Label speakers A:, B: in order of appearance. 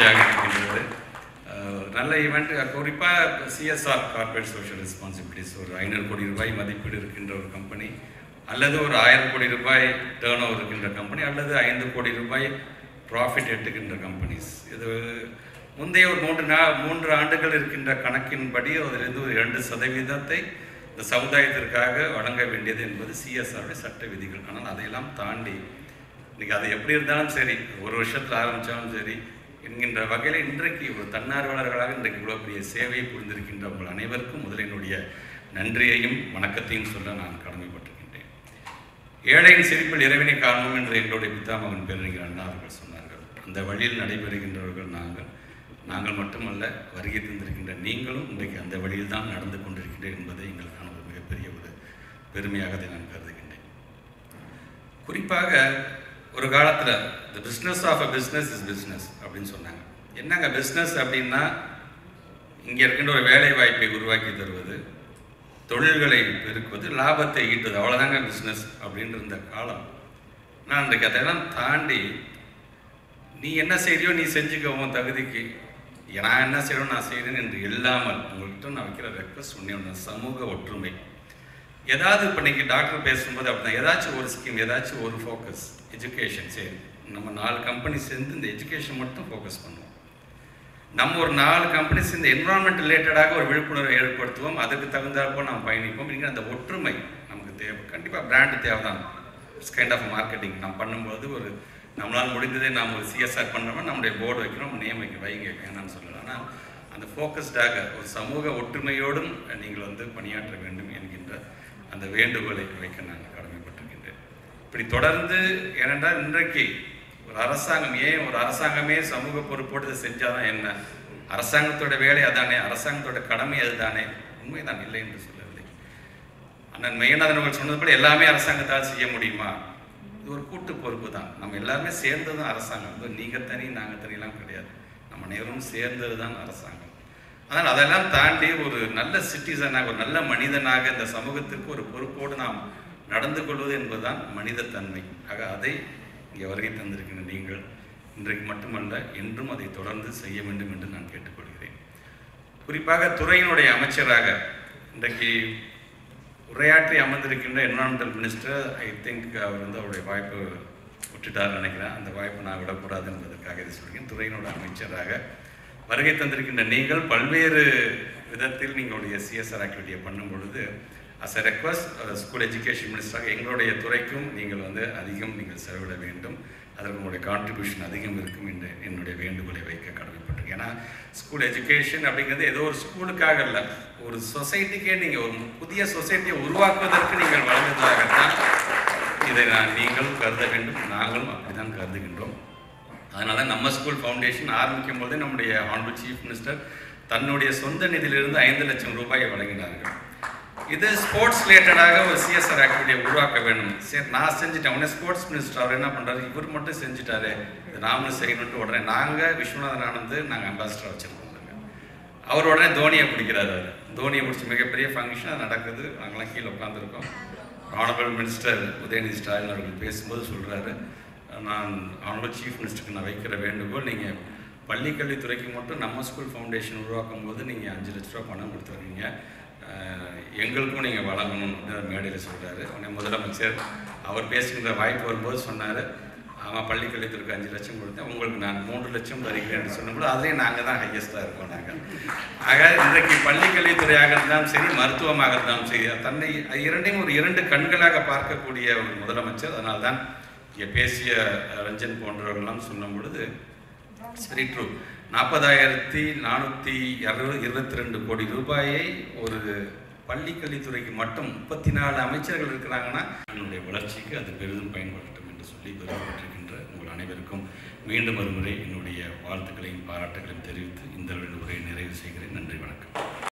A: மகிழ்ச்சியாக இருக்கின்றது அஹ், நல்ல ஈவெண்ட் குறிப்பாக சிஎஸ்ஆர் கார்பரேட் சோஷியல் ரெஸ்பான்சிபிலிட்டிஸ் ஒரு ஐநூறு கோடி ரூபாய் மதிப்பீடு இருக்கின்ற ஒரு கம்பெனி அல்லது ஒரு ஆயிரம் கோடி ரூபாய் டேர்ன் ஓவர் இருக்கின்ற கம்பெனி அல்லது ஐந்து கோடி ரூபாய் ப்ராஃபிட் எட்டுகின்ற கம்பெனிஸ் இது முந்தைய ஒரு மூன்று நா மூன்று ஆண்டுகள் இருக்கின்ற கணக்கின்படி அதிலிருந்து ஒரு இரண்டு சதவீதத்தை இந்த சமுதாயத்திற்காக வழங்க வேண்டியது என்பது சிஎஸ்ஆருடைய சட்ட விதிகள் ஆனால் அதையெல்லாம் தாண்டி இன்னைக்கு அது எப்படி இருந்தாலும் சரி ஒரு வருஷத்தில் ஆரம்பித்தாலும் சரி என்கின்ற வகையில் இன்றைக்கு ஒரு தன்னார்வலர்களாக இன்றைக்கு இவ்வளோ பெரிய சேவையை புரிந்திருக்கின்ற உங்கள் அனைவருக்கும் முதலில் என்னுடைய நன்றியையும் வணக்கத்தையும் சொல்ல நான் கடமைப்பட்டிருக்கின்றேன் ஏழையின் சிரிப்பில் இறைவனை காரணம் என்று எங்களுடைய பிதாமகன் பேரறிஞர் அண்ணா அவர்கள் சொன்னார்கள் அந்த வழியில் நடைபெறுகின்றவர்கள் நாங்கள் நாங்கள் மட்டுமல்ல வருகை தந்திருக்கின்ற நீங்களும் இன்றைக்கு அந்த வழியில் தான் நடந்து கொண்டிருக்கின்றேன் என்பதை எங்களுக்கான ஒரு மிகப்பெரிய ஒரு பெருமையாக அதை நான் கருதுகின்றேன் குறிப்பாக ஒரு காலத்தில் the business of a business is business அப்படின்னு சொன்னாங்க என்னங்க பிஸ்னஸ் அப்படின்னா இங்கே இருக்கின்ற ஒரு வேலை வாய்ப்பை உருவாக்கி தருவது தொழில்களை பெருக்குவது லாபத்தை ஈட்டுவது அவ்வளோதாங்க பிஸ்னஸ் அப்படின்னு இருந்த காலம் நான் இன்றைக்கு அதெல்லாம் தாண்டி நீ என்ன செய்றியோ நீ செஞ்சுக்க உன் தகுதிக்கு நான் என்ன செய்யணும் நான் செய்கிறேன் என்று இல்லாமல் உங்கள்கிட்ட நான் வைக்கிற ரெக்வஸ்ட் ஒன்றே ஒன்று சமூக ஒற்றுமை ஏதாவது இப்போ இன்னைக்கு டாக்டர் பேசும்போது அப்படின்னா ஏதாச்சும் ஒரு ஸ்கீம் ஏதாச்சும் ஒரு ஃபோக்கஸ் எஜுகேஷன் சரி நம்ம நாலு கம்பெனி சேர்ந்து இந்த எஜுகேஷன் மட்டும் ஃபோக்கஸ் பண்ணுவோம் நம்ம ஒரு நாலு கம்பெனிஸ் இந்த என்வரான்மெண்ட் ரிலேட்டடாக ஒரு விழிப்புணர்வை ஏற்படுத்துவோம் அதுக்கு தகுந்தாற்போ நாம் பயணிப்போம் இங்கே அந்த ஒற்றுமை நமக்கு தேவை கண்டிப்பாக பிராண்டு தேவை தான் இட்ஸ் கைண்ட் ஆஃப் மார்க்கெட்டிங் நம்ம பண்ணும்போது ஒரு நம்மளால் முடிந்ததை நாம் ஒரு சிஎஸ்ஆர் பண்ணுறோம் நம்முடைய போர்டு வைக்கிறோம் நேம் வைக்க வைங்க வேணாம்னு சொல்லலாம் ஆனால் அந்த ஃபோக்கஸ்டாக ஒரு சமூக ஒற்றுமையோடும் நீங்கள் வந்து பணியாற்ற வேண்டும் என்கின்ற அந்த வேண்டுகோளை வைக்க நான் கடமைப்பட்டிருக்கின்றேன் இப்படி தொடர்ந்து ஏனென்றால் இன்றைக்கு ஒரு அரசாங்கம் ஏன் ஒரு அரசாங்கமே சமூக பொறுப்போடு இதை செஞ்சாதான் என்ன அரசாங்கத்தோட வேலை அதானே அரசாங்கத்தோட கடமை அதுதானே உண்மைதான் இல்லை என்று சொல்லவில்லை அண்ணன் மெய்யநாதன் அவர்கள் சொன்னது போல எல்லாமே அரசாங்கத்தால் செய்ய முடியுமா இது ஒரு கூட்டு பொறுப்பு தான் நம்ம எல்லாருமே சேர்ந்தது தான் அரசாங்கம் இது நீங்க தனி நாங்க தனிலாம் கிடையாது நம்ம நேரும் சேர்ந்தது தான் அரசாங்கம் அதனால் அதெல்லாம் தாண்டி ஒரு நல்ல சிட்டிசனாக ஒரு நல்ல மனிதனாக இந்த சமூகத்திற்கு ஒரு பொறுப்போடு நாம் நடந்து கொள்வது என்பதுதான் மனிதத்தன்மை ஆக அதை இங்கே வருகை தந்திருக்கின்ற நீங்கள் இன்றைக்கு மட்டுமல்ல என்றும் அதை தொடர்ந்து செய்ய வேண்டும் என்று நான் கேட்டுக்கொள்கிறேன் குறிப்பாக துறையினுடைய அமைச்சராக இன்றைக்கு உரையாற்றி அமர்ந்திருக்கின்ற என்வரான்மெண்டல் மினிஸ்டர் ஐ திங்க் அவர் வந்து அவருடைய வாய்ப்பு விட்டுட்டார்னு நினைக்கிறேன் அந்த வாய்ப்பை நான் விடக்கூடாது என்பதற்காக இதை சொல்கிறேன் துறையினோட அமைச்சராக வருகை தந்திருக்கின்ற நீங்கள் பல்வேறு விதத்தில் நீங்களுடைய சிஎஸ்ஆர் ஆக்டிவிட்டியை பண்ணும் பொழுது as a request school education மினிஸ்டராக எங்களுடைய துறைக்கும் நீங்கள் வந்து அதிகம் நீங்கள் செலவிட வேண்டும் அதற்கு உங்களுடைய கான்ட்ரிபியூஷன் அதிகம் இருக்கும் என்று என்னுடைய வேண்டுகோளை வைக்க கடமைப்பட்டிருக்கேன் ஏன்னா ஸ்கூல் எஜுகேஷன் அப்படிங்கிறது ஏதோ ஒரு ஸ்கூலுக்காக இல்லை ஒரு சொசைட்டிக்கே நீங்கள் ஒரு புதிய சொசைட்டியை உருவாக்குவதற்கு நீங்கள் வழங்குவதாகத்தான் இதை நான் நீங்கள் கருத வேண்டும் நாங்களும் அப்படிதான் கருதுகின்றோம் அதனால நம்ம ஸ்கூல் ஃபவுண்டேஷன் ஆரம்பிக்கும் போதே நம்முடைய ஆனரபிள் சீஃப் மினிஸ்டர் தன்னுடைய சொந்த நிதியிலிருந்து ஐந்து லட்சம் ரூபாயை வழங்கினார்கள் இது ஸ்போர்ட்ஸ் ரிலேட்டடாக ஒரு சிஎஸ்ஆர் ஆக்டிவிட்டியை உருவாக்க வேணும் சரி நான் செஞ்சுட்டேன் உடனே ஸ்போர்ட்ஸ் மினிஸ்டர் அவர் என்ன பண்ணுறாரு இவர் மட்டும் செஞ்சுட்டாரு இது நாமளும் செய்யணும்ட்டு உடனே நாங்கள் விஸ்வநாதன் ஆனந்த் நாங்கள் அம்பாசிடர் வச்சுருக்கோம் அவர் உடனே தோனியை பிடிக்கிறார் அவர் தோனியை பிடிச்சி மிகப்பெரிய ஃபங்க்ஷன் அது நடக்குது நாங்களாம் கீழே உட்காந்துருக்கோம் ஆனரபிள் மினிஸ்டர் உதயநிதி ஸ்டாலின் அவர்கள் பேசும்போது சொல்கிறாரு நான் ஆனரபிள் சீஃப் மினிஸ்டருக்கு நான் வைக்கிற வேண்டுகோள் நீங்கள் பள்ளிக்கல்வித்துறைக்கு மட்டும் நம்ம ஸ்கூல் ஃபவுண்டேஷன் உருவாக்கும் போது நீங்கள் அஞ்சு லட்ச ரூபா பணம் கொடுத்துருக்கீங்க அஹ், எங்களுக்கும் நீங்கள் வழங்கணும் அப்படின்னு மேடையில் சொல்கிறாரு உடனே முதலமைச்சர் அவர் பேசுகின்ற வாய்ப்பு வரும்போது சொன்னார் ஆமாம் பள்ளிக்கல்வித்துறைக்கு அஞ்சு லட்சம் கொடுத்தேன் உங்களுக்கு நான் மூன்று லட்சம் தருகிறேன் சொன்னபோது அதுலேயும் நாங்கள் தான் ஹையஸ்ட்டாக இருக்கோம் நாங்கள் ஆக இன்றைக்கு பள்ளிக்கல்வித்துறையாக இருந்தாலும் சரி மருத்துவமாக இருந்தாலும் சரி தன்னை அது இரண்டையும் ஒரு இரண்டு கண்களாக பார்க்கக்கூடிய ஒரு முதலமைச்சர் அதனால்தான் தான் இங்கே பேசிய ரஞ்சன் போன்றவர்கள்லாம் சொல்லும் பொழுது வெரி ட்ரூ நாற்பதாயிரத்தி நானூற்றி இருபது இருபத்தி ரெண்டு கோடி ரூபாயை ஒரு பள்ளி கல்வித்துறைக்கு மட்டும் முப்பத்தி நாலு அமைச்சர்கள் இருக்கிறாங்கன்னா என்னுடைய வளர்ச்சிக்கு அது பெரிதும் பயன்படட்டும் என்று சொல்லி பெருமைப்பட்டிருக்கின்ற உங்கள் அனைவருக்கும் மீண்டும் ஒருமுறை என்னுடைய வாழ்த்துக்களையும் பாராட்டுகளையும் தெரிவித்து இந்த உரையை நிறைவு செய்கிறேன் நன்றி வணக்கம்